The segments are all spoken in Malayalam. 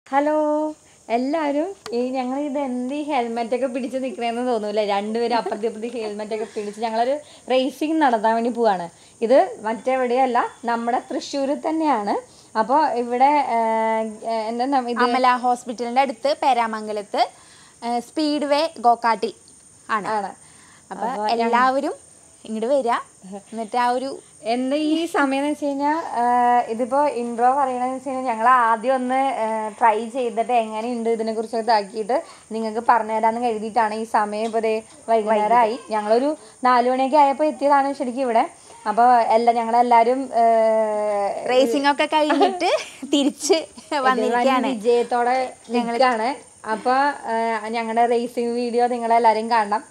ഹലോ എല്ലാവരും ഈ ഞങ്ങൾ ഇത് എന്ത് ഈ ഹെൽമെറ്റ് ഒക്കെ പിടിച്ച് നിൽക്കണമെന്ന് തോന്നൂല രണ്ടുപേരും അപ്പുറത്തെ ഇപ്പുറത്തെ ഹെൽമെറ്റ് ഒക്കെ പിടിച്ച് ഞങ്ങളൊരു റേസിംഗ് നടത്താൻ വേണ്ടി പോവാണ് ഇത് മറ്റെവിടെയല്ല നമ്മുടെ തൃശ്ശൂരിൽ തന്നെയാണ് അപ്പോൾ ഇവിടെ ഏഹ്, ഏഹ്, എന്താ നം- ഇത് അമല ഹോസ്പിറ്റലിന്റെ അടുത്ത് പേരാമംഗലത്ത് സ്പീഡ് വേ ഗോക്കാട്ടി ആണ് ആണ് അപ്പൊ എല്ലാവരും ഇങ്ങോട്ട് വരിക എന്നിട്ട് ആ ഒരു എന്താ ഈ സമയം എന്ന് വെച്ച് കഴിഞ്ഞാൽ ഇതിപ്പോ ഇൻട്രോ പറയണെന്ന് വെച്ച് കഴിഞ്ഞാൽ ഞങ്ങൾ ആദ്യം ഒന്ന് ട്രൈ ചെയ്തിട്ട് എങ്ങനെയുണ്ട് ഇതിനെ കുറിച്ചൊക്കെ ഇതാക്കിയിട്ട് നിങ്ങൾക്ക് പറഞ്ഞു തരാമെന്ന് കരുതിയിട്ടാണ് ഈ സമയം ഇപ്പോൾ ദേ വൈകുന്നേരമായി ഞങ്ങളൊരു നാലു മണിയൊക്കെ ആയപ്പോൾ എത്തിയതാണ് ശരിക്കും ഇവിടെ അപ്പോൾ എല്ലാ ഞങ്ങളെല്ലാവരും റേസിംഗ് ഒക്കെ കഴിഞ്ഞിട്ട് തിരിച്ച് വന്നിരിക്കുകയാണ് വിജയത്തോടെ നിൽക്കുകയാണ് അപ്പോൾ ഞങ്ങളുടെ റേസിംഗ് വീഡിയോ നിങ്ങളെല്ലാവരും കാണണം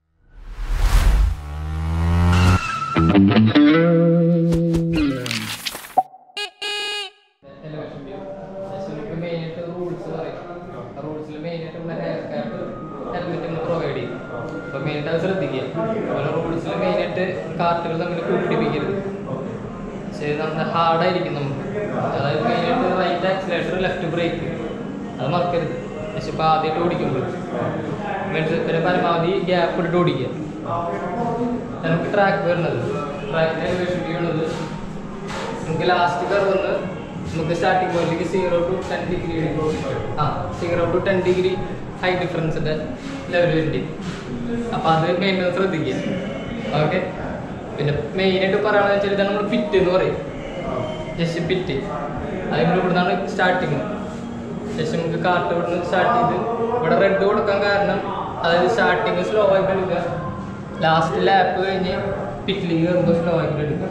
ശരിക്കും മെയിനായിട്ട് റൂൾസ് പറയും റൂൾസിൽ മെയിനായിട്ടുള്ള ഹെയർ ക്യാപ്പ് ഹെൽമെറ്റ് നമ്മൾ പ്രൊവൈഡ് ചെയ്യും അപ്പോൾ മെയിനായിട്ട് അത് ശ്രദ്ധിക്കുക അതുപോലെ റൂൾസിൽ മെയിനായിട്ട് കാർട്ടുകൾ തമ്മിൽ കൂട്ടിപ്പിക്കരുത് ശരി നമ്മുടെ ഹാർഡായിരിക്കും നമുക്ക് അതായത് മെയിനായിട്ട് റൈറ്റ് ആക്സിലേറ്റർ ലെഫ്റ്റ് ബ്രേക്ക് അത് മറക്കരുത് പക്ഷെ ഇപ്പോൾ ആദ്യമായിട്ട് ഓടിക്കുമ്പോൾ മീൻസ് പിന്നെ പരമാവധി ഗ്യാപ്പ് ഇട്ടിട്ട് ഓടിക്കുക നമുക്ക് ട്രാക്ക് വരുന്നത് ട്രാക്കിൻ്റെ എലിവേഷൻ ചെയ്യണത് നമുക്ക് ലാസ്റ്റ് കർവ് വന്ന് നമുക്ക് സ്റ്റാർട്ടിംഗ് പോയിന്റിലേക്ക് സീറോ ടു ടെൻ ഡിഗ്രി ആ zero to ten degree high ഡിഫറൻസിൻ്റെ ലെവൽ വരുന്നുണ്ട് അപ്പോൾ അത് മെയിൻ ശ്രദ്ധിക്കുക ഓക്കെ പിന്നെ മെയിനായിട്ട് പറയുകയാണെന്ന് വെച്ചാൽ ഇതാണ് നമ്മൾ പിറ്റ് എന്ന് പറയും ജസ്റ്റ് പിറ്റ് അത് നമ്മൾ ഇവിടുന്നാണ് സ്റ്റാർട്ടിങ് ജസ്റ്റ് നമുക്ക് കാർട്ട് ഇവിടുന്ന് സ്റ്റാർട്ട് ചെയ്ത് ഇവിടെ റെഡ് കൊടുക്കാൻ കാരണം അതായത് സ്റ്റാർട്ടിങ് സ്ലോ ആയിട്ട് എടുക്കുക ലാസ്റ്റ് ലാപ്പ് കഴിഞ്ഞ് പിറ്റിലേക്ക് കയറുമ്പോൾ സ്ലോ ആയിട്ട് എടുക്കുക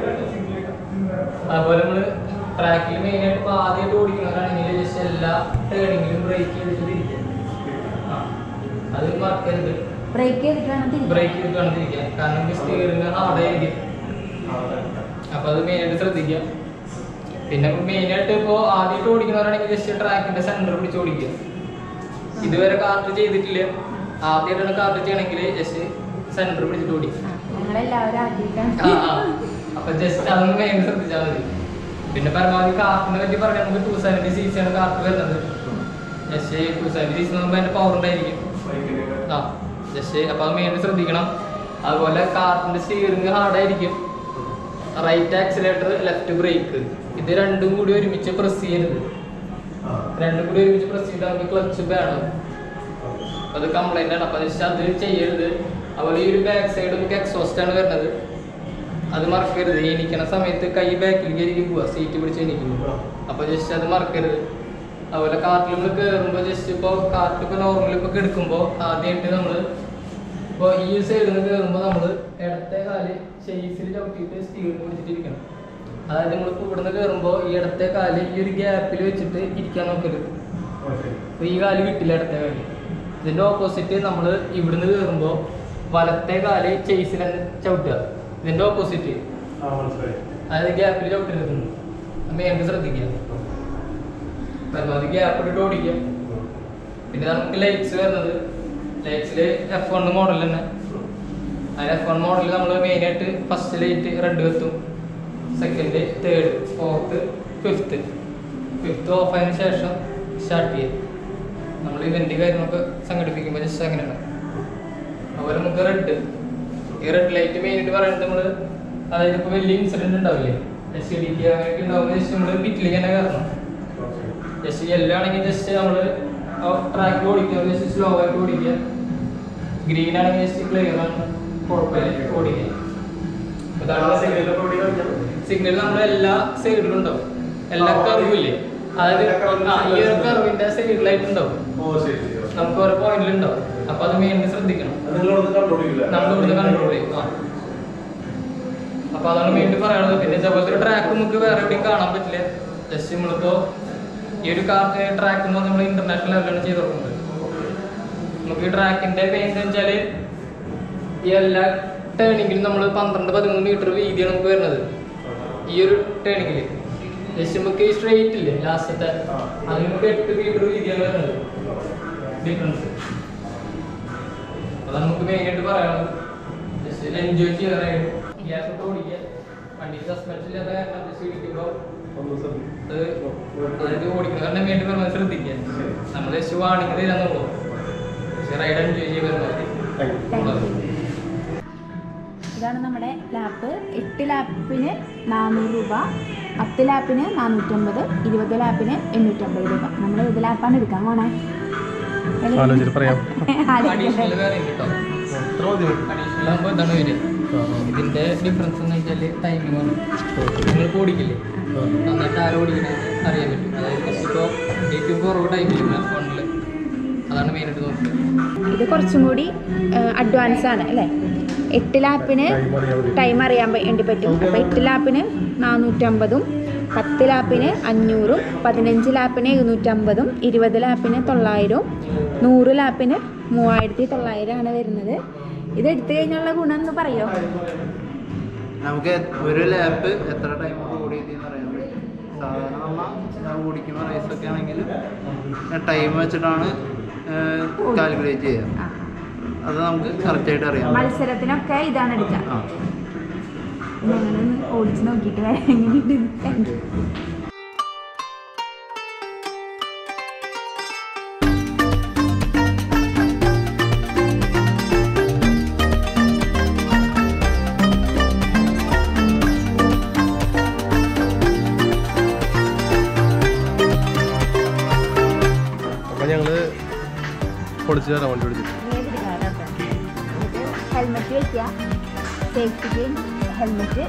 അതുപോലെ നമ്മൾ ട്രാക്കിൽ മെയിനായിട്ട് ഇപ്പോൾ ആദ്യമായിട്ട് ഓടിക്കുന്നവരാണെങ്കിൽ ജസ്റ്റ് എല്ലാ ടേണിങ്ങിലും ബ്രേക്ക് ചെയ്തിട്ട് തിരിക്കുക ആ അത് മറക്കരുത് ബ്രേക്ക് ചെയ്തിട്ടാണ് ബ്രേക്ക് ചെയ്തിട്ട് വേണം തിരിക്കാൻ കാരണം സ്റ്റിയറിങ് ഹാർഡായിരിക്കും അപ്പോൾ അത് മെയിനായിട്ട് ശ്രദ്ധിക്കുക പിന്നെ മെയിനായിട്ട് ഇപ്പോൾ ആദ്യമായിട്ട് ഓടിക്കുന്നവരാണെങ്കിൽ ജസ്റ്റ് ട്രാക്കിൻ്റെ സെൻറ്റർ പിടിച്ച് ഓടിക്കുക ഇതുവരെ കാർട്ട് ചെയ്തിട്ടില്ല ആദ്യമായിട്ടാണ് കാർട്ട് ചെയ്യണമെങ്കിൽ ജസ്റ്റ് സെൻറ്റർ പിടിച്ചിട്ട് ഓടിക്കുക ഞങ്ങളെല്ലാവരും ആദ്യമായിട്ടാണ് ആ, ആ. അപ്പൊ ജസ്റ്റ് അതൊന്ന് മെയിൻ ശ്രദ്ധിച്ചാൽ മതി പിന്നെ പരമാവധി കാർട്ടിനെ പറ്റി പറയാൻ നമുക്ക് ടു സെവൻറ്റി സി സി ആണ് കാർട്ട് വരുന്നത് just two seventy C C നോക്കുമ്പോൾ അതിന്റെ പവർ ഉണ്ടായിരിക്കും ആ ജസ്റ്റ് അപ്പൊ അത് മെയിൻ ശ്രദ്ധിക്കണം അതുപോലെ കാർട്ടിന്റെ സ്റ്റിയറിംഗ് ഹാർഡായിരിക്കും റൈറ്റ് ആക്സിലേറ്റർ ലെഫ്റ്റ് ബ്രേക്ക് ഇത് രണ്ടും കൂടി ഒരുമിച്ച് പ്രസ് ചെയ്യരുത് രണ്ടും കൂടി ഒരുമിച്ച് പ്രസ് ചെയ്താൽ നമുക്ക് ക്ലച്ച് വേണം അത് കംപ്ലൈന്റ് ആണ് അപ്പൊ ജസ്റ്റ് അത് ചെയ്യരുത് അതുപോലെ ഈ ഒരു ബാക്ക് സൈഡ് നമുക്ക് എക്സോസ്റ്റ് ആണ് വരുന്നത് അത് മറക്കരുത് എണീക്കണ സമയത്ത് കൈ ബാക്കിലേക്ക് ആയിരിക്കും പോവുക സീറ്റ് പിടിച്ച് എണീക്കുമ്പോൾ അപ്പൊ ജസ്റ്റ് അത് മറക്കരുത് അതുപോലെ കാർട്ടിൽ നമ്മൾ കയറുമ്പോൾ ജസ്റ്റ് ഇപ്പോൾ കാർട്ട് ഇപ്പോൾ നോർമൽ ഇപ്പോൾ എടുക്കുമ്പോൾ ആദ്യമായിട്ട് നമ്മൾ ഇപ്പോൾ ഈ സൈഡിൽ നിന്ന് കയറുമ്പോൾ നമ്മൾ ഇടത്തെ കാല് ഷെയ്സിൽ ചവിട്ടിയിട്ട് സ്റ്റീറിൽ പിടിച്ചിട്ടിരിക്കണം അതായത് നമ്മളിപ്പോൾ ഇവിടുന്ന് കയറുമ്പോൾ ഈ ഇടത്തെ കാല് ഈ ഒരു ഗ്യാപ്പിൽ വെച്ചിട്ട് ഇരിക്കാൻ നോക്കരുത് അപ്പൊ ഈ കാല് കിട്ടില്ല ഇടത്തെ കാല് ഇതിന്റെ ഓപ്പോസിറ്റ് നമ്മൾ ഇവിടുന്ന് കയറുമ്പോൾ വലത്തെ കാല് ചേസിൽ ചവിട്ടുക ഇതിന്റെ ഓപ്പോസിറ്റ് അതായത് ഗ്യാപ്പിൽ ചവിട്ടരുത് മെയിൻ ശ്രദ്ധിക്കുക പരമാവധി ഗ്യാപ്പ് ഇട്ടിട്ട് ഓടിക്കുക പിന്നെ നമുക്ക് ലൈറ്റ്സ് വരുന്നത് ലൈറ്റ്സിൽ എഫ് വൺ മോഡൽ തന്നെ അതിന് എഫ് വൺ മോഡലിൽ നമ്മൾ മെയിനായിട്ട് ഫസ്റ്റ് ലൈറ്റ് റെഡ് കത്തും second third fourth fifth fifth off ആയതിനു ശേഷം സ്റ്റാർട്ട് ചെയ്യും നമ്മൾ ഇവന്റ് കാര്യങ്ങളൊക്കെ സംഘടിപ്പിക്കുമ്പോൾ ജസ്റ്റ് അങ്ങനെയാണ് അതുപോലെ നമുക്ക് റെഡ് ഈ റെഡ് ലൈറ്റ് മെയിനായിട്ട് പറയുന്നത് നമ്മൾ അതായത് ഇപ്പോൾ വലിയ ഇൻസിഡന്റ് ഉണ്ടാവില്ലേ എസ് ഡി ടി അങ്ങനെയൊക്കെ ഉണ്ടാവുമ്പോൾ ജസ്റ്റ് നമ്മൾ പിറ്റിലേക്ക് തന്നെ കയറണം ജസ്റ്റ് യെല്ലോ ആണെങ്കിൽ ജസ്റ്റ് നമ്മൾ ട്രാക്കിൽ ഓടിക്കുക ജസ്റ്റ് സ്ലോ ആയിട്ട് ഓടിക്കുക ഗ്രീൻ ആണെങ്കിൽ ജസ്റ്റ് ക്ലിയർ ആണ് കുഴപ്പമില്ല ഓടിക്കുക സിഗ്നൽ നമ്മുടെ എല്ലാ സൈഡിലും ഉണ്ടാവും എല്ലാ കർവും ഇല്ലേ അതായത് ആ, ഈ ഒരു കർവിന്റെ സൈഡിലായിട്ട് ഉണ്ടാവും നമുക്ക് ഓരോ പോയിന്റിൽ ഉണ്ടാവും അപ്പൊ അത് മെയിൻ ശ്രദ്ധിക്കണം നമ്മൾ ഇവിടുന്ന് കൺട്രോൾ ചെയ്യും ആ അപ്പൊ അതാണ് മെയിൻ പറയാനുള്ളത് പിന്നെ ഇതേപോലത്തെ ട്രാക്ക് നമുക്ക് വേറെ എവിടെയും കാണാൻ പറ്റില്ല ജസ്റ്റ് നമ്മളിപ്പോ ഈ ഒരു കാർ ട്രാക്ക് എന്ന് നമ്മൾ ഇന്റർനാഷണൽ ലെവലിലാണ് ചെയ്ത് കൊടുക്കുന്നത് നമുക്ക് ഈ ട്രാക്കിന്റെ മെയിൻ എന്ന് വെച്ചാല് ഈ എല്ലാ ടേണിങ്ങിലും നമ്മൾ പന്ത്രണ്ട് പതിമൂന്ന് മീറ്റർ വീതിയാണ് നമുക്ക് വരുന്നത് ഈ ഒരു ടേണിങ്ങിൽ ജസ്റ്റ് നമുക്ക് ഈ സ്ട്രെയിറ്റ് ഇല്ലേ ലാസ്റ്റത്തെ അതിന് നമുക്ക് എട്ട് മീറ്റർ വീതിയാണ് വരുന്നത് ഡിഫറൻസ് അതാണ് നമുക്ക് മെയിനായിട്ട് പറയാനുള്ളത് ജസ്റ്റ് എൻജോയ് ചെയ്യാനായിട്ട് ഗ്യാസ് ഇട്ട് ഓടിക്കുക വണ്ടി സസ്പെൻഷൻ ഇല്ലാത്ത കാരണം ജസ്റ്റ് ഇടിക്കുമ്പോൾ അത് അതായത് ഓടിക്കുന്നവരുടെ വേണ്ടി വരുമ്പോൾ ശ്രദ്ധിക്കുക നമ്മൾ ജസ്റ്റ് വാണിംഗ് തരാന്നുള്ളൂ പക്ഷെ റൈഡ് എൻജോയ് ചെയ്ത് വരുമ്പോൾ ഇതാണ് നമ്മുടെ ലാപ്പ് എട്ട് ലാപ്പിന് നാനൂറ് രൂപ പത്ത് ലാപ്പിന് നാനൂറ്റമ്പത് ഇരുപത് ലാപ്പിന് എണ്ണൂറ്റമ്പത് രൂപ നമ്മൾ ഏത് ലാപ്പാണ് എടുക്കാൻ പോണേ ആലോചിച്ചിട്ട് പറയാം അഡീഷണൽ വേറെ ഉണ്ട് കേട്ടോ എത്ര മതി അഡീഷണൽ ആകുമ്പോൾ ഇതാണ് വരിക ഇതിന്റെ ഡിഫറൻസ് എന്ന് വെച്ചാൽ ടൈമിംഗ് ആണ് നിങ്ങൾ ഓടിക്കില്ലേ നന്നായിട്ട് ആരും ഓടിക്കണേ അറിയാൻ പറ്റും അതായത് ഇപ്പോൾ ഏറ്റവും കുറവ് ടൈമിൽ ഫോണിൽ അതാണ് മെയിനായിട്ട് നോക്കുക ഇത് കുറച്ചും കൂടി അഡ്വാൻസ് ആണ് അല്ലേ എട്ട് ലാപ്പിന് ടൈം അറിയാൻ വേണ്ടി പറ്റും അപ്പോൾ എട്ട് ലാപ്പിന് നാനൂറ്റമ്പതും പത്ത് ലാപ്പിന് അഞ്ഞൂറും പതിനഞ്ച് ലാപ്പിന് ഇരുന്നൂറ്റമ്പതും ഇരുപത് ലാപ്പിന് തൊള്ളായിരവും നൂറ് ലാപ്പിന് മൂവായിരത്തി തൊള്ളായിരമാണ് വരുന്നത് ഇത് എടുത്തു കഴിഞ്ഞുള്ള ഗുണം എന്ന് പറയോ നമുക്ക് ഒരു ലാപ്പ് എത്ര ടൈം ഓടി എന്ന് അറിയാൻ പറ്റും സാധാരണ നമ്മൾ ഓടിക്കുന്ന റേസൊക്കെ ആണെങ്കിൽ ടൈം വെച്ചിട്ടാണ് കാൽക്കുലേറ്റ് ചെയ്യുക ആ. അത് നമുക്ക് കറക്റ്റായിട്ട് അറിയാം മത്സരത്തിനൊക്കെ ഇതാണ് എടുക്കുക ആ ഞങ്ങളൊന്ന് ഓടിച്ച് നോക്കിയിട്ട് വരാം എങ്ങനെയുണ്ട് താങ്ക് യു അപ്പം ഞങ്ങൾ പൊളിച്ചു തരാം വണ്ടി പിടിച്ചിട്ട് ഹെൽമെറ്റ് വെക്കുക സേഫ്റ്റിക്ക് ഹെൽമെറ്റ്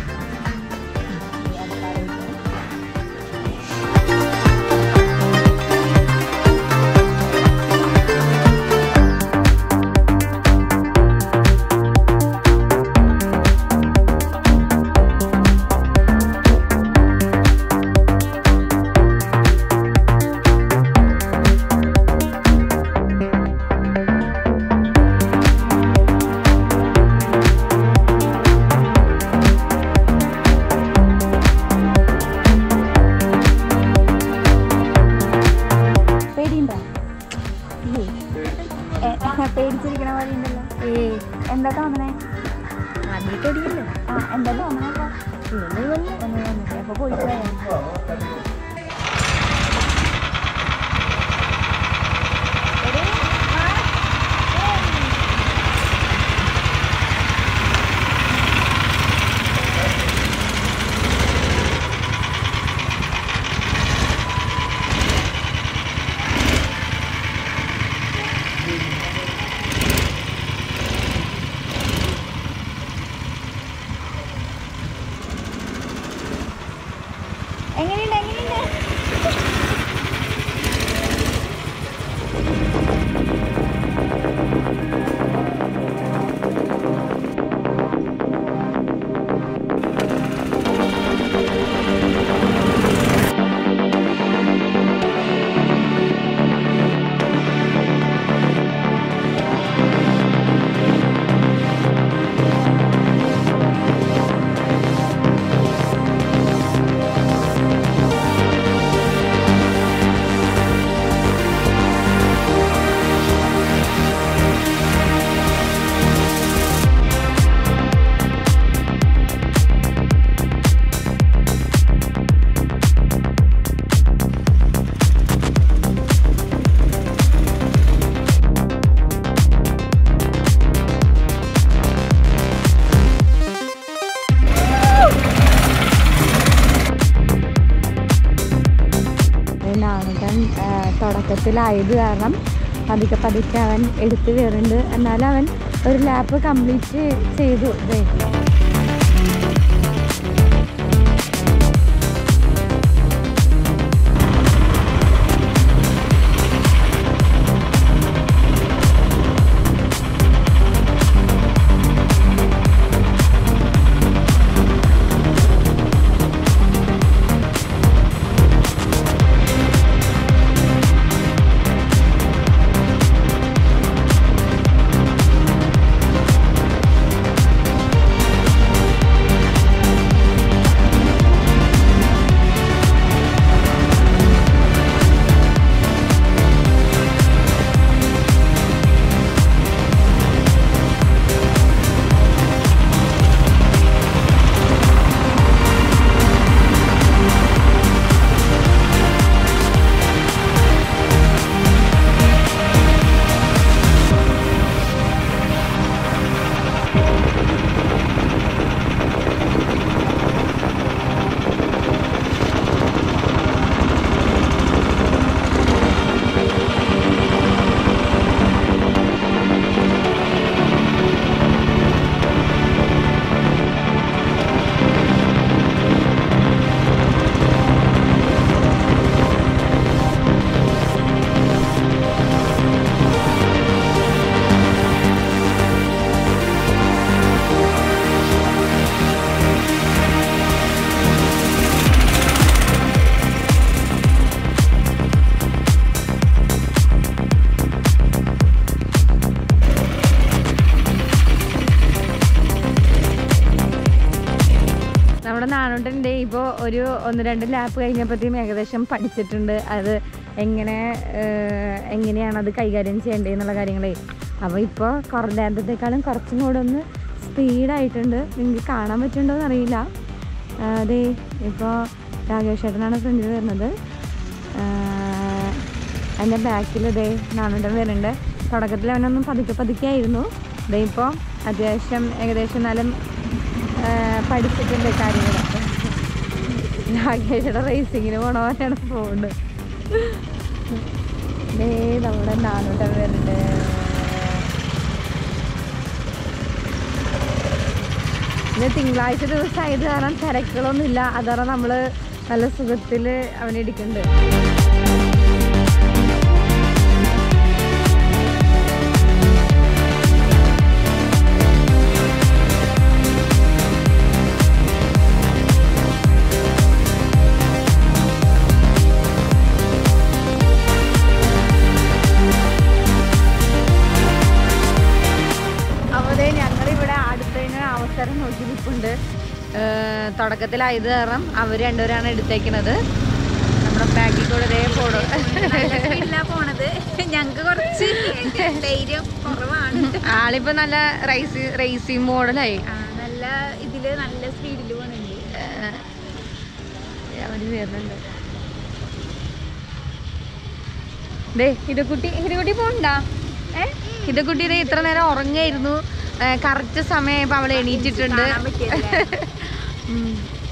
പേടിയുണ്ടോ ഇല്ലേ? ഏ, പേടിച്ചിരിക്കണ പോലെ ഉണ്ടല്ലോ ഏ എന്താ തോന്നണേ ആദ്യമായിട്ട് ഓടിക്കില്ലേ ആ എന്താ തോന്നണേ അപ്പൊ ഒന്നും തോന്നില്ല അപ്പൊ പോയിട്ട് വരാം എങ്ങനെയുണ്ട് എങ്ങനെയുണ്ട് നാണുകൻ തുടക്കത്തിലായത് കാരണം പതുക്കെ പതുക്കെ അവൻ എടുത്തു കയറുന്നുണ്ട് എന്നാലും അവൻ ഒരു ലാപ്പ് കംപ്ലീറ്റ് ചെയ്തു ദേ. നാണുട്ടൻ്റെ ഇപ്പോൾ ഒരു ഒന്ന് രണ്ട് ലാപ്പ് കഴിഞ്ഞപ്പോഴത്തേക്കും ഏകദേശം പഠിച്ചിട്ടുണ്ട് അത് എങ്ങനെ ഏഹ്, എങ്ങനെയാണ് അത് കൈകാര്യം ചെയ്യേണ്ടത് എന്നുള്ള കാര്യങ്ങളെ അപ്പോൾ ഇപ്പോൾ കുറഞ്ഞത്തേക്കാളും കുറച്ചും കൂടെ ഒന്ന് സ്പീഡായിട്ടുണ്ട് നിങ്ങൾക്ക് കാണാൻ പറ്റുന്നുണ്ടോ എന്നറിയില്ല ആ, അതെ ഇപ്പോൾ രാകേഷ് ചേട്ടനാണ് ഫ്രണ്ടിൽ വരുന്നത് ആഹ് എൻ്റെ ബാക്കിൽ ഇതേ നാണുണ്ടൻ വരുന്നുണ്ട് തുടക്കത്തിൽ അവനൊന്നും പതുക്കെ പതുക്കെ ആയിരുന്നു ഇതേ ഇപ്പോൾ അത്യാവശ്യം ഏകദേശം എന്നാലും ആഹ് പഠിച്ചിട്ടുണ്ട് കാര്യങ്ങൾ രാകേഷയുടെ റേസിങ്ങിന് പോണ പോലെയാണ് പോകുന്നത് ദേ നമ്മുടെ നാണുണ്ടൻ വരുന്നുണ്ട് ഇന്ന് തിങ്കളാഴ്ച ദിവസമായത് കാരണം തിരക്കുകളൊന്നുമില്ല അത് കാരണം നമ്മൾ നല്ല സുഖത്തിൽ അവനെ ഇടിക്കുന്നുണ്ട് അപ്പോൾ ദേ ഞങ്ങളിവിടെ അടുത്തതിന് അവസരം നോക്കി നിൽപ്പുണ്ട് തുടക്കത്തിലായത് കാരണം അവർ രണ്ടുപേരാണ് എടുത്തേക്കുന്നത് നമ്മുടെ ബാക്കിൽ കൂടെ ഇതേ പോടും ഇല്ല പോണത് ഞങ്ങക്ക് കുറച്ച് ധൈര്യം കുറവാണ് ആളിപ്പോ നല്ല റൈസി റേസിംഗ് മോഡലായി ആ, നല്ല ഇതില് നല്ല സ്പീഡിൽ പോണുണ്ട് അവര് വരുന്നുണ്ട് ദേ ഹിതക്കുട്ടി ഹിതക്കുട്ടി പോണ്ടാ ഏ ഹിതക്കുട്ടി ദേ ഇത്ര നേരം ഉറങ്ങായിരുന്നു കറക്റ്റ് സമയമായപ്പോൾ അവൾ എണീറ്റിട്ടുണ്ട് കാണാൻ പറ്റിയല്ലേ? ഉം.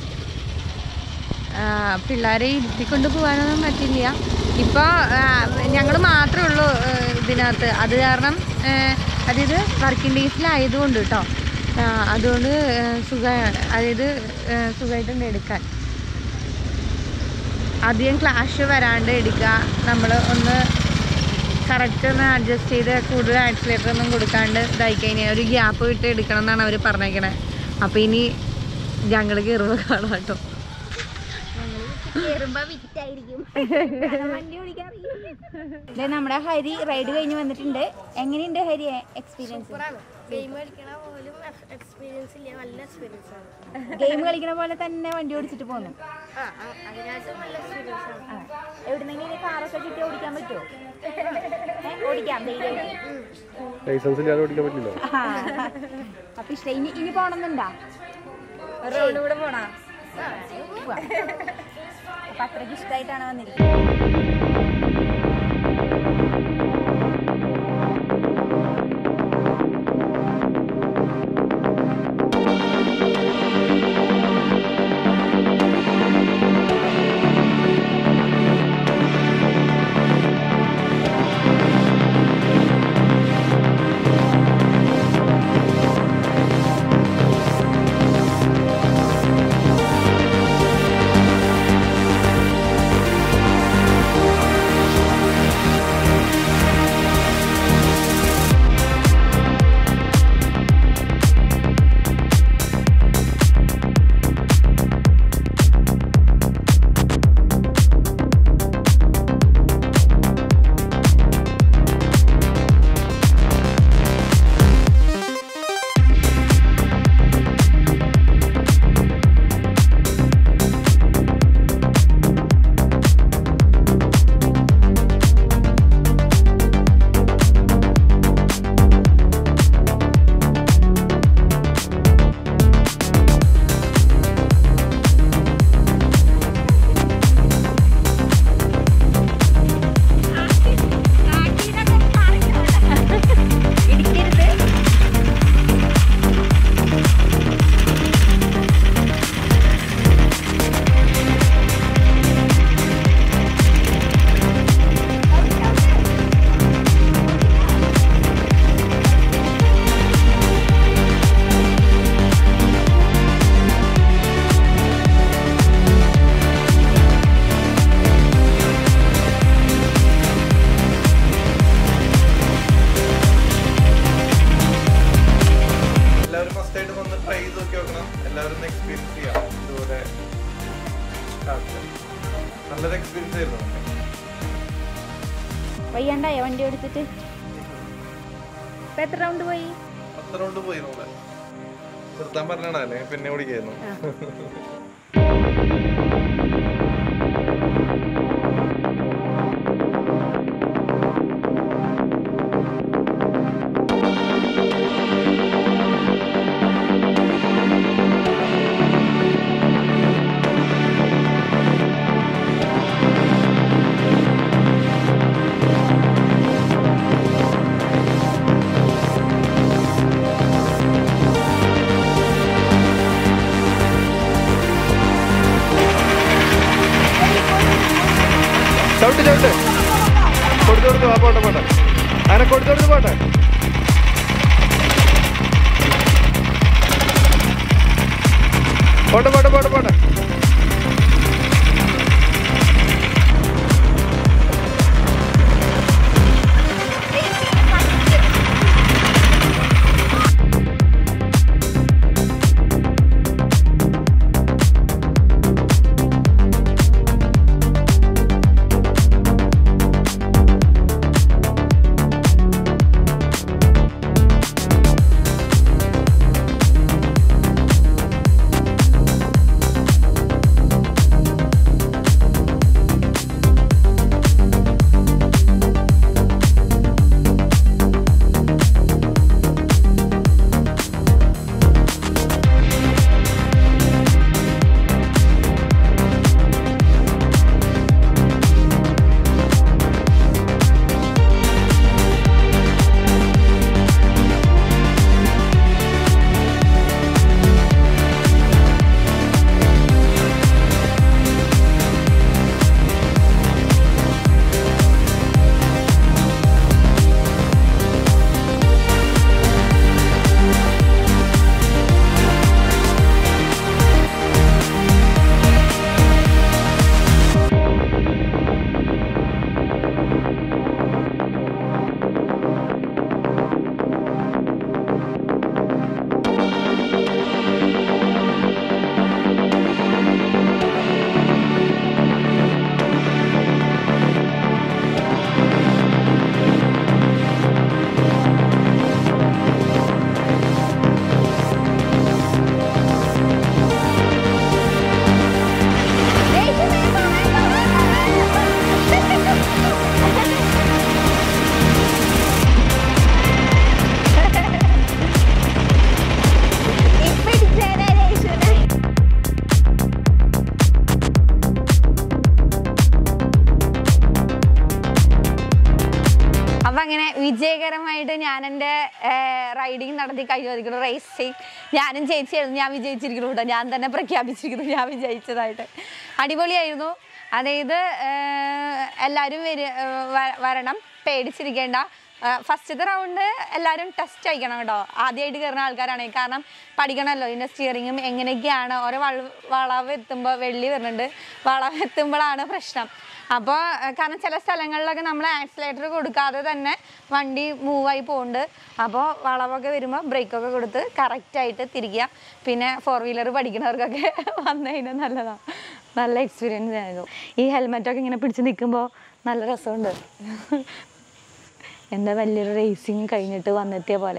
ആ, പിള്ളേരെ ഇരുത്തിക്കൊണ്ട് പോകാനൊന്നും പറ്റില്ല ഇപ്പോൾ ഞങ്ങൾ മാത്രമേ ഉള്ളൂ ആ, ഇതിനകത്ത് അത് കാരണം ആ, അതായത് വർക്കിംഗ് ഡേയ്സിലായതുകൊണ്ട് കേട്ടോ ആ, അതുകൊണ്ട് സുഖമാണ് അതായത് സുഖമായിട്ടുണ്ട് എടുക്കാൻ അധികം ക്ലാഷ് വരാണ്ട് എടുക്കുക നമ്മൾ ഒന്ന് കറക്റ്റ് ഒന്ന് അഡ്ജസ്റ്റ് ചെയ്ത് കൂടുതൽ ആക്സിലേറ്റർ ഒന്നും കൊടുക്കാണ്ട് ഇതായി കഴിഞ്ഞാൽ ഒരു ഗ്യാപ്പ് വിട്ട് എടുക്കണം എന്നാണ് അവർ പറഞ്ഞേക്കണേ അപ്പോൾ ഇനി ഞങ്ങൾ കയറുമ്പോൾ കാണാം കേട്ടോ കേറുമ്പോ വിറ്റായിരിക്കും വണ്ടി ഓടിക്കാൻ അറിയില്ല. നമ്മുടെ ഹരി റൈഡ് കഴിഞ്ഞ് വന്നിട്ടുണ്ട് എങ്ങനെയുണ്ട് ഹരി എക്സ്പീരിയൻസ് ഗെയിം കളിക്കണ പോലും എക്സ്പീരിയൻസ് ഇല്ല നല്ല എക്സ്പീരിയൻസ് ആണ് ഗെയിം കളിക്കണ പോലെ തന്നെ വണ്ടി ഓടിച്ചിട്ട് പോന്നു ആ ആ, അതിനകത്ത് നല്ല എക്സ്പീരിയൻസ് ആണ് എവിടുന്നെങ്കിലും കാറൊക്കെ കിട്ടി ഓടിക്കാൻ പറ്റുമോ ഏ, ഓടിക്കാം ധൈര്യമായിട്ട് ലൈസൻസ് ഇല്ലാതെ ഓടിക്കാൻ പറ്റില്ല അപ്പൊ ഇഷ്ടം ഇനി ഇനി പോണമെന്നുണ്ടാ റോഡ് കൂടെ പോണാ അപ്പൊ അത്രയ്ക്ക് ഇഷ്ടമായിട്ടാണ് വന്നിരിക്കുന്നത് എല്ലാവരും ഫസ്റ്റ് ആയിട്ട് വന്ന് ട്രൈ ചെയ്ത് നോക്കി നോക്കണം എല്ലാവരും ഒന്ന് എക്സ്പീരിയൻസ് ചെയ്യാം ഇതുപോലെ കാണിച്ചു. നല്ലൊരു എക്സ്പീരിയൻസ് ആയിരുന്നു വയ്യാണ്ടായോ വണ്ടി ഓടിച്ചിട്ട് ഇപ്പൊ എത്ര റൗണ്ട് പോയി പത്ത് റൗണ്ട് പോയി നമ്മളെ നിർത്താൻ പറഞ്ഞാണല്ലേ പിന്നെ ഓടിക്കായിരുന്നു ആ. ചവിട്ട് ചവിട്ട് കൊടുത്തു കൊടുത്തു ആ പോട്ടെ പോട്ടെ അങ്ങനെ കൊടുത്തു കൊടുത്ത് പോട്ടെ പോട്ടെ പോട്ടെ പോട്ടെ പോട്ടെ അപ്പൊ അങ്ങനെ വിജയകരമായിട്ട് ഞാൻ എൻ്റെ റൈഡിങ് നടത്തി കഴിഞ്ഞിരിക്കുന്നു റേസിങ് ഞാനും ചേച്ചിയായിരുന്നു ഞാൻ വിജയിച്ചിരിക്കുന്നു കേട്ടോ ഞാൻ തന്നെ പ്രഖ്യാപിച്ചിരിക്കുന്നു ഞാൻ വിജയിച്ചതായിട്ട് അടിപൊളിയായിരുന്നു അതായത് ഏഹ്, എല്ലാവരും വരു ഏഹ്, വ- വരണം പേടിച്ചിരിക്കേണ്ട ഫസ്റ്റത്തെ റൗണ്ട് എല്ലാവരും ടെസ്റ്റ് അയക്കണം കേട്ടോ ആദ്യമായിട്ട് കയറുന്ന ആൾക്കാരാണ് കാരണം പഠിക്കണമല്ലോ ഇതിൻ്റെ സ്റ്റിയറിങ്ങും എങ്ങനെയൊക്കെയാണ് ഓരോ വള വളവ് എത്തുമ്പോൾ വെള്ളി വരുന്നുണ്ട് വളവ് എത്തുമ്പോഴാണ് പ്രശ്നം അപ്പോൾ കാരണം ചില സ്ഥലങ്ങളിലൊക്കെ നമ്മൾ ആക്സിലേറ്റർ കൊടുക്കാതെ തന്നെ വണ്ടി മൂവായി പോകുന്നുണ്ട് അപ്പോൾ വളവൊക്കെ വരുമ്പോൾ ബ്രേക്കൊക്കെ കൊടുത്ത് കറക്റ്റായിട്ട് തിരിക്കുക പിന്നെ ഫോർ വീലർ പഠിക്കുന്നവർക്കൊക്കെ വന്നു കഴിഞ്ഞാൽ നല്ലതാണ് നല്ല എക്സ്പീരിയൻസ് ആയിരുന്നു ഈ ഹെൽമെറ്റൊക്കെ ഇങ്ങനെ പിടിച്ച് നിൽക്കുമ്പോൾ നല്ല രസമുണ്ട് എന്താ വലിയൊരു റേസിങ് കഴിഞ്ഞിട്ട് വന്നെത്തിയ പോലെ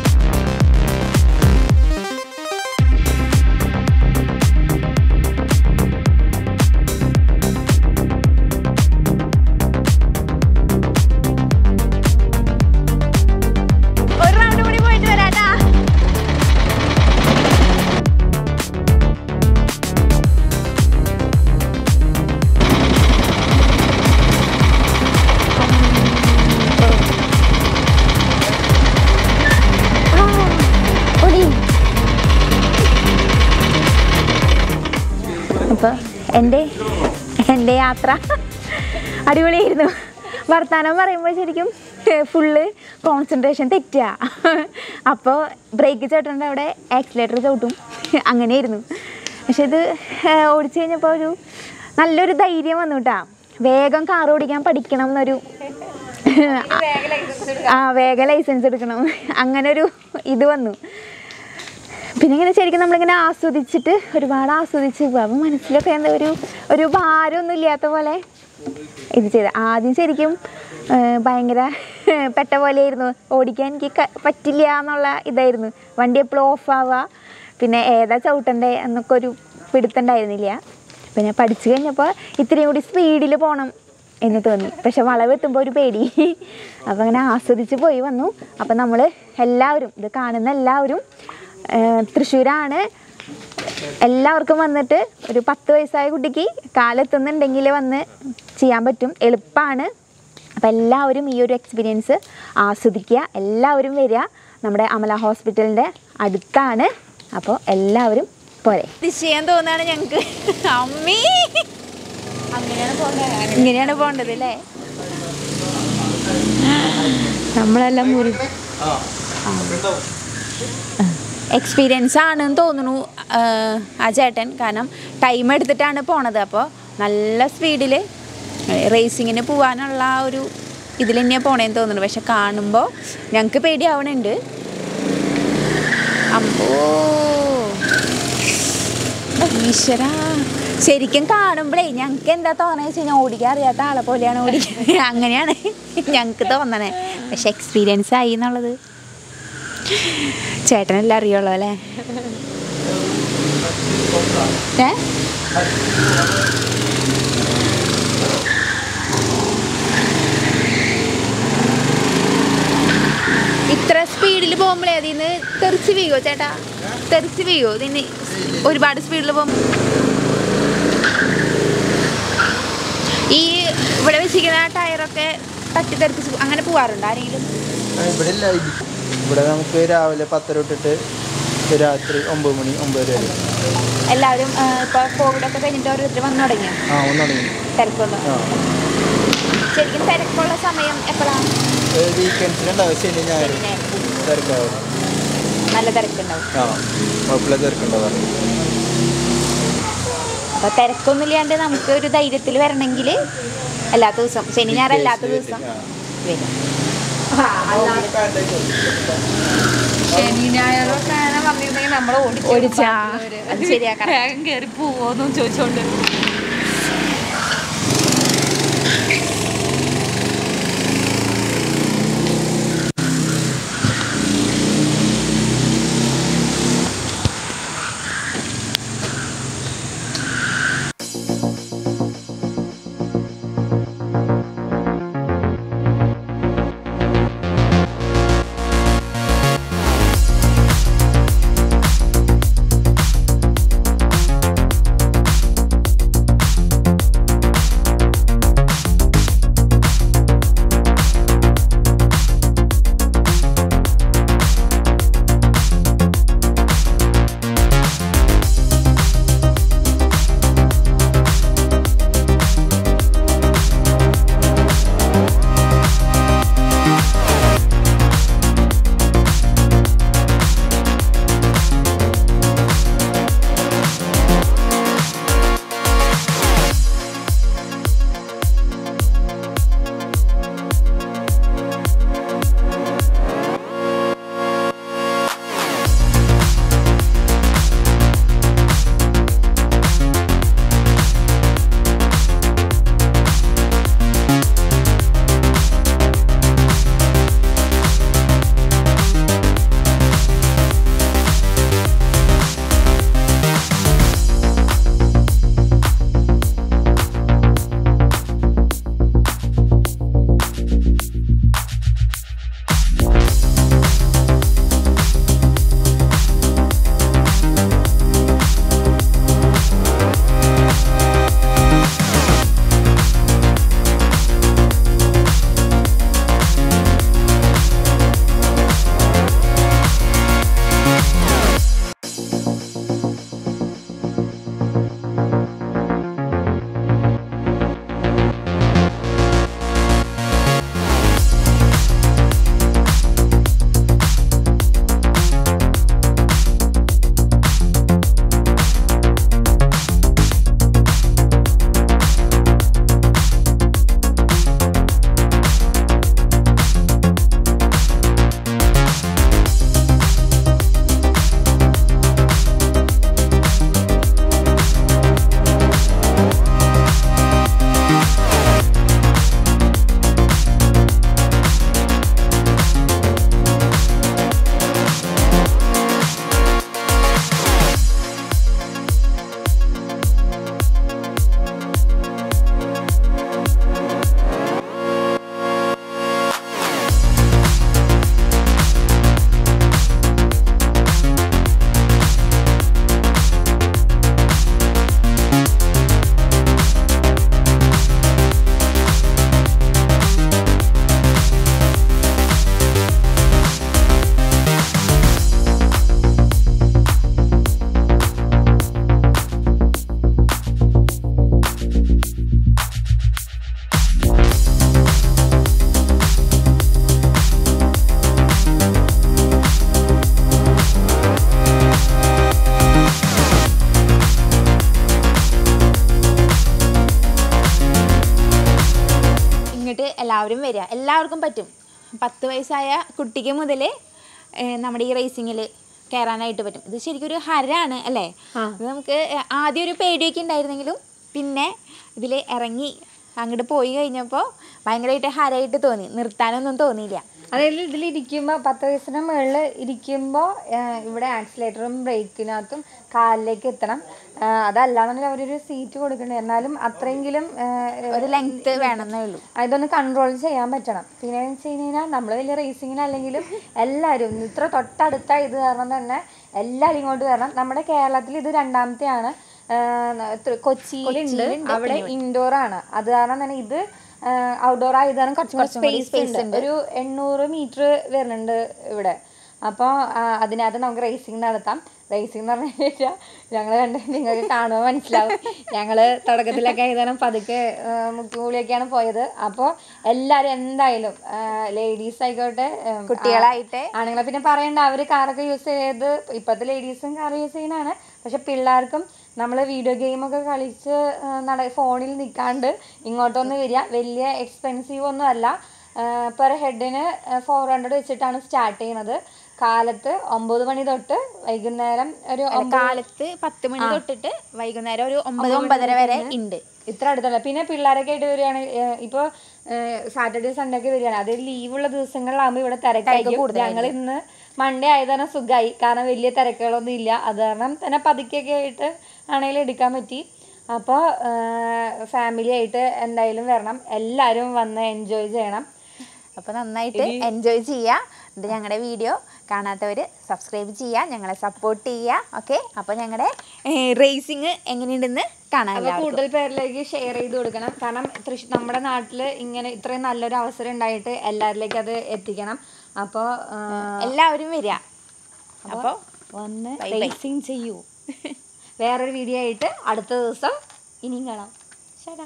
ഒരു റൗണ്ട് കൂടി പോയിട്ട് വരാട്ടാ അപ്പോൾ എൻ്റെ എൻ്റെ യാത്ര അടിപൊളിയായിരുന്നു വർത്തമാനം പറയുമ്പോൾ ശരിക്കും ഫുള്ള് കോൺസെൻട്രേഷൻ തെറ്റുക അപ്പോൾ ബ്രേക്ക് ചവിട്ടേണ്ട അവിടെ ആക്സിലേറ്റർ ചവിട്ടും അങ്ങനെയായിരുന്നു പക്ഷെ ഇത് ഏഹ്, ഓടിച്ചു കഴിഞ്ഞപ്പോൾ ഒരു നല്ലൊരു ധൈര്യം വന്നു കേട്ടാ വേഗം കാർ ഓടിക്കാൻ പഠിക്കണം എന്നൊരു ആ വേഗം ലൈസൻസ് എടുക്കണം അങ്ങനെ ഒരു ഇത് വന്നു പിന്നെ ഇങ്ങനെ ശരിക്കും നമ്മളിങ്ങനെ ആസ്വദിച്ചിട്ട് ഒരുപാട് ആസ്വദിച്ച് പോകും അപ്പം മനസ്സിലൊക്കെ എന്താ ഒരു ഒരു ഭാരമൊന്നും ഇല്ലാത്ത പോലെ ഇത് ചെയ്ത് ആദ്യം ശരിക്കും ആ, ഭയങ്കര പെട്ട പോലെയായിരുന്നു ഓടിക്കാൻ എനിക്ക് ക- പറ്റില്ല എന്നുള്ള ഇതായിരുന്നു വണ്ടി എപ്പോഴും ഓഫ് ആവുക പിന്നെ ഏതാ ചവിട്ടണ്ടേ എന്നൊക്കെ ഒരു പിടുത്തുണ്ടായിരുന്നില്ല പിന്നെ പഠിച്ചു കഴിഞ്ഞപ്പോൾ ഇത്രയും കൂടി സ്പീഡിൽ പോകണം എന്ന് തോന്നി പക്ഷെ വളവെത്തുമ്പോൾ ഒരു പേടി അപ്പം അങ്ങനെ ആസ്വദിച്ച് പോയി വന്നു അപ്പം നമ്മൾ എല്ലാവരും ഇത് കാണുന്ന എല്ലാവരും ആ, തൃശ്ശൂരാണ് എല്ലാവർക്കും വന്നിട്ട് ഒരു പത്ത് വയസ്സായ കുട്ടിക്ക് കാലെത്തുന്നുണ്ടെങ്കിൽ വന്ന് ചെയ്യാൻ പറ്റും എളുപ്പമാണ് അപ്പം എല്ലാവരും ഈ ഒരു എക്സ്പീരിയൻസ് ആസ്വദിക്കുക എല്ലാവരും വരിക നമ്മുടെ അമല ഹോസ്പിറ്റലിൻ്റെ അടുത്താണ് അപ്പോൾ എല്ലാവരും പോരെ ചെയ്യാൻ തോന്നുകയാണ് ഞങ്ങൾക്ക് അമ്മീ അങ്ങനെയാണ് പോകേണ്ടത് ഇങ്ങനെയാണ് പോകേണ്ടത് അല്ലേ നമ്മളെല്ലാം മുറി എക്സ്പീരിയൻസ് ആണെന്ന് തോന്നുന്നു ആ, ആ ചേട്ടൻ കാരണം ടൈം എടുത്തിട്ടാണ് പോണത് അപ്പോൾ നല്ല സ്പീഡിൽ റേസിങ്ങിന് പോകാനുള്ള ആ ഒരു ഇതിൽ തന്നെയാണ് പോണേന്ന് തോന്നുന്നു പക്ഷെ കാണുമ്പോൾ ഞങ്ങൾക്ക് പേടിയാവണുണ്ട് അമ്പോ ഈശ്വര ശരിക്കും കാണുമ്പോഴേ ഞങ്ങൾക്ക് എന്താ തോന്നുന്നത് വെച്ച് കഴിഞ്ഞാൽ ഓടിക്കാൻ അറിയാത്ത ആളെ പോലെയാണ് ഓടിക്കുന്നത് അങ്ങനെയാണ് ഞങ്ങൾക്ക് തോന്നണേ പക്ഷെ എക്സ്പീരിയൻസ് ആയി എന്നുള്ളത് ചേട്ടനെല്ലാം അറിയുള്ളൂ അല്ലേ ഏ ഇത്ര സ്പീഡിൽ പോകുമ്പോഴേ അതിന്ന് തെറിച്ച് വീയോ ചേട്ടാ തെറിച്ച് വീയോ ഇതിന് ഒരുപാട് സ്പീഡിൽ പോകുമ്പോൾ ഈ ഇവിടെ വെച്ചിരിക്കുന്ന ആ ടയറൊക്കെ തട്ടി തെറിപ്പിച്ച് അങ്ങനെ പോവാറുണ്ടോ ആരെങ്കിലും ഇവിടെ ഇല്ല ഇത്. ഇവിടെ നമുക്ക് രാവിലെ പത്തര തൊട്ടിട്ട് രാത്രി ഒമ്പത് മണി ഒമ്പതര വരെ എല്ലാവരും ആ, ഇപ്പൊ കോവിഡൊക്കെ കഴിഞ്ഞിട്ട് ഓരോരുത്തർ വന്നു തുടങ്ങിയോ ആ ഒന്ന് തുടങ്ങി തിരക്കൊന്നും ആ ശരിക്കും തിരക്കുള്ള സമയം എപ്പോഴാണ് വീക്കെൻഡ്സിലുണ്ടാവും ശനി ഞായർ തിരക്കാവും നല്ല തിരക്കുണ്ടാവും ആ കുഴപ്പമില്ല തിരക്കുണ്ടാവും അപ്പൊ തിരക്കൊന്നും ഇല്ലാണ്ട് നമുക്ക് ഒരു ധൈര്യത്തിൽ വരണമെങ്കിൽ എല്ലാത്ത ദിവസം ശനി ഞായർ അല്ലാത്ത ദിവസം വരും ശനി ഞായറൊക്കെ അങ്ങനെ വന്നിരുന്നെങ്കിൽ നമ്മൾ ഓടിച്ചാ അത് ശരിയാക്കാം വേഗം കയറി പോവോന്നും ചോദിച്ചോണ്ട് എല്ലാവരും വരിക എല്ലാവർക്കും പറ്റും പത്ത് വയസ്സായ കുട്ടിക്ക് മുതൽ നമ്മുടെ ഈ റേസിങ്ങിൽ കയറാനായിട്ട് പറ്റും ഇത് ശരിക്കും ഒരു ഹരാണ് അല്ലേ ഇത് നമുക്ക് ഏഹ്, ആദ്യം ഒരു പേടിയൊക്കെ ഉണ്ടായിരുന്നെങ്കിലും പിന്നെ ഇതിൽ ഇറങ്ങി അങ്ങോട്ട് പോയി കഴിഞ്ഞപ്പോൾ ഭയങ്കരമായിട്ട് ഹരമായിട്ട് തോന്നി നിർത്താനൊന്നും തോന്നിയില്ല അതായത് ഇതിലിരിക്കുമ്പോൾ പത്ത് വയസ്സിന് മുകളിൽ ഇരിക്കുമ്പോൾ ഇവിടെ ആക്സിലേറ്ററും ബ്രേക്കിനകത്തും കാലിലേക്ക് എത്തണം ആ, അതല്ലാന്നുണ്ടെങ്കിൽ അവരൊരു സീറ്റ് കൊടുക്കണ്ടേ എന്നാലും അത്രയെങ്കിലും ആ, ഒരു ലെങ്ത് വേണമെന്നേ ഉള്ളൂ ഇതൊന്ന് കൺട്രോൾ ചെയ്യാൻ പറ്റണം പിന്നെ എന്ന് വെച്ച് കഴിഞ്ഞാൽ നമ്മൾ വലിയ റേസിങ്ങിനല്ലെങ്കിലും എല്ലാവരും ഇത്ര തൊട്ടടുത്ത ഇത് കാരണം തന്നെ എല്ലാവരും ഇങ്ങോട്ട് വരണം നമ്മുടെ കേരളത്തിൽ ഇത് രണ്ടാമത്തെയാണ് കൊച്ചിയിലുണ്ട് അവിടെ ഇൻഡോർ ആണ് അത് കാരണം തന്നെ ഇത് ഔട്ട്ഡോർ ആയത് കാരണം കുറച്ചും കൂടി സ്പേസ് ഉണ്ട് ഒരു എണ്ണൂറ് മീറ്റർ വരുന്നുണ്ട് ഇവിടെ അപ്പോൾ അതിനകത്ത് നമുക്ക് റേസിംഗ് നടത്താം റേസിംഗ് എന്ന് പറഞ്ഞു കഴിഞ്ഞാൽ ഞങ്ങൾ കണ്ട് നിങ്ങൾക്ക് കാണുമ്പോൾ മനസ്സിലാവും ഞങ്ങൾ തുടക്കത്തിലൊക്കെ ഏതാനും പതുക്കെ മുക്കുകൂളിയൊക്കെയാണ് പോയത് അപ്പോൾ എല്ലാവരും എന്തായാലും ലേഡീസ് ആയിക്കോട്ടെ ഉം, കുട്ടികളായിട്ട് ആണുങ്ങളെ പിന്നെ പറയണ്ട അവർ കാറൊക്കെ യൂസ് ചെയ്ത് ഇപ്പോഴത്തെ ലേഡീസും കാർ യൂസ് ചെയ്യുന്നതാണ് പക്ഷെ പിള്ളേർക്കും നമ്മൾ വീഡിയോ ഗെയിമൊക്കെ കളിച്ച് ആ, നട ഫോണിൽ നിൽക്കാണ്ട് ഇങ്ങോട്ടൊന്ന് വരിക വലിയ എക്സ്പെൻസീവ് ഒന്നും അല്ല പെർ ഹെഡിന് ഫോർ ഹൺഡ്രഡ് വെച്ചിട്ടാണ് സ്റ്റാർട്ട് ചെയ്യുന്നത് കാലത്ത് ഒമ്പത് മണി തൊട്ട് വൈകുന്നേരം ഒരു ഒമ്പത് കാലത്ത് പത്ത് മണി തൊട്ടിട്ട് വൈകുന്നേരം ഒരു ഒമ്പത് ഒമ്പതര വരെ ഉണ്ട് ഇത്ര അടുത്തല്ല പിന്നെ പിള്ളേരൊക്കെ ആയിട്ട് വരികയാണ് ഇപ്പോൾ സാറ്റർഡേ സൺഡേ ഒക്കെ വരികയാണ് അത് ലീവുള്ള ദിവസങ്ങളിലാകുമ്പോൾ ഇവിടെ തിരക്കായിരിക്കും ഞങ്ങൾ ഇന്ന് മൺഡേ ആയതാണ് സുഖമായി കാരണം വലിയ തിരക്കുകളൊന്നും ഇല്ല അത് കാരണം തന്നെ പതുക്കെയൊക്കെ ആയിട്ട് ആണെങ്കിലും എടുക്കാൻ പറ്റി അപ്പോൾ ഫാമിലി ആയിട്ട് എന്തായാലും വരണം എല്ലാവരും വന്ന് എൻജോയ് ചെയ്യണം അപ്പോൾ നന്നായിട്ട് എൻജോയ് ചെയ്യുക ഇത് ഞങ്ങളുടെ വീഡിയോ കാണാത്തവർ സബ്സ്ക്രൈബ് ചെയ്യുക ഞങ്ങളെ സപ്പോർട്ട് ചെയ്യുക ഓക്കെ അപ്പോൾ ഞങ്ങളുടെ റേസിങ് എങ്ങനെയുണ്ടെന്ന് കാണാൻ അപ്പോൾ കൂടുതൽ പേരിലേക്ക് ഷെയർ ചെയ്ത് കൊടുക്കണം കാരണം തൃശ്ശൂർ നമ്മുടെ നാട്ടിൽ ഇങ്ങനെ ഇത്രയും നല്ലൊരു അവസരം ഉണ്ടായിട്ട് എല്ലാവരിലേക്കും അത് എത്തിക്കണം അപ്പോൾ എല്ലാവരും വരിക അപ്പോൾ വന്ന് Bye bye. റേസിങ് ചെയ്യൂ വേറൊരു വീഡിയോ ആയിട്ട് അടുത്ത ദിവസം ഇനിയും കാണാം ശരാ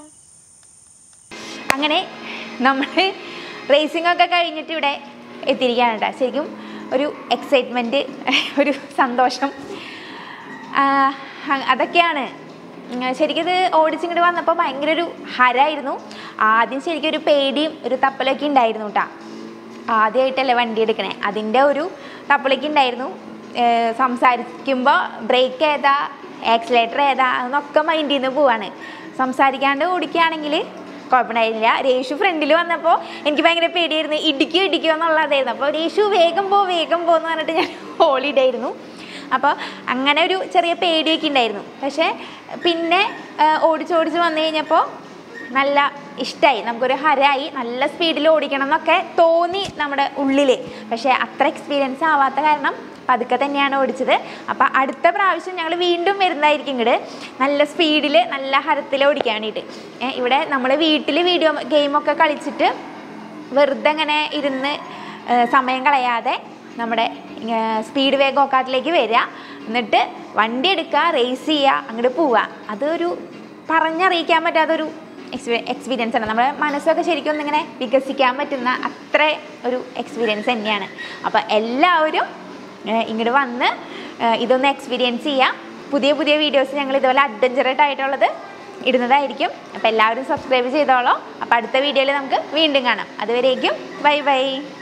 അങ്ങനെ നമ്മൾ റേസിംഗ് ഒക്കെ കഴിഞ്ഞിട്ട് ഇവിടെ എത്തിയിരിക്കുകയാണ് കേട്ടോ ശരിക്കും ഒരു എക്സൈറ്റ്മെൻറ്റ് ഒരു സന്തോഷം ആ, അ- അതൊക്കെയാണ് ഉം, ശരിക്കും ഇത് ഓടിച്ചിങ്ങോട്ട് വന്നപ്പോൾ ഭയങ്കര ഒരു ഹരായിരുന്നു ആദ്യം ശരിക്കും ഒരു പേടിയും ഒരു തപ്പലൊക്കെ ഉണ്ടായിരുന്നു കേട്ടോ ആദ്യമായിട്ടല്ലേ വണ്ടി എടുക്കണേ അതിൻ്റെ ഒരു തപ്പലൊക്കെ ഉണ്ടായിരുന്നു ഏർ സംസാരിക്കുമ്പോൾ ബ്രേക്ക് ഏതാ ആക്സിലേറ്റർ ഏതാ എന്നൊക്കെ മൈൻഡിൽ നിന്ന് പോവാണ് സംസാരിക്കാണ്ട് ഓടിക്കുകയാണെങ്കിൽ കുഴപ്പമുണ്ടായിരുന്നില്ല രേഷു ഫ്രണ്ടിൽ വന്നപ്പോൾ എനിക്ക് ഭയങ്കര പേടിയായിരുന്നു ഇടിക്കോ ഇടിക്കോ എന്നുള്ളതായിരുന്നു അപ്പോൾ രേഷു വേഗം പോ വേഗം പോ എന്ന് പറഞ്ഞിട്ട് ഞാൻ ഹോളിഡായിരുന്നു അപ്പോൾ അങ്ങനെ ഒരു ചെറിയ പേടിയൊക്കെ ഉണ്ടായിരുന്നു പക്ഷേ പിന്നെ ആ, ഓടിച്ചോടിച്ച് വന്നു കഴിഞ്ഞപ്പോൾ നല്ല ഇഷ്ടമായി നമുക്കൊരു ഹരായി നല്ല സ്പീഡിൽ ഓടിക്കണം എന്നൊക്കെ തോന്നി നമ്മുടെ ഉള്ളിൽ പക്ഷേ അത്ര എക്സ്പീരിയൻസ് ആവാത്ത കാരണം പതുക്കെ തന്നെയാണ് ഓടിച്ചത് അപ്പോൾ അടുത്ത പ്രാവശ്യം ഞങ്ങൾ വീണ്ടും വരുന്നതായിരിക്കും ഇങ്ങോട്ട് നല്ല സ്പീഡിൽ നല്ല ഹരത്തിൽ ഓടിക്കാൻ വേണ്ടിയിട്ട് ഏ, ഇവിടെ നമ്മൾ വീട്ടിൽ വീഡിയോ ഗെയിമൊക്കെ കളിച്ചിട്ട് വെറുതെ ഇങ്ങനെ ഇരുന്ന് ഏ, സമയം കളയാതെ നമ്മുടെ സ്പീഡ് വേ ഗോക്കാട്ടിലേക്ക് വരിക എന്നിട്ട് വണ്ടി എടുക്കുക റേസ് ചെയ്യുക അങ്ങോട്ട് പോവുക അതൊരു പറഞ്ഞറിയിക്കാൻ പറ്റാത്തൊരു എക്സ്പീരിയൻസ് ആണ് നമ്മുടെ മനസ്സൊക്കെ ശരിക്കും ഒന്നിങ്ങനെ വികസിക്കാൻ പറ്റുന്ന അത്ര ഒരു എക്സ്പീരിയൻസ് തന്നെയാണ് അപ്പോൾ എല്ലാവരും ഇങ്ങോട്ട് വന്ന് ഏഹ് ഇതൊന്ന് എക്സ്പീരിയൻസ് ചെയ്യാം പുതിയ പുതിയ വീഡിയോസ് ഞങ്ങൾ ഇതുപോലെ അഡ്വഞ്ചറസ് ആയിട്ടുള്ളത് ഇടുന്നതായിരിക്കും അപ്പോൾ എല്ലാവരും സബ്സ്ക്രൈബ് ചെയ്തോളൂ അപ്പോൾ അടുത്ത വീഡിയോയിൽ നമുക്ക് വീണ്ടും കാണാം അതുവരേക്കും ബൈ ബൈ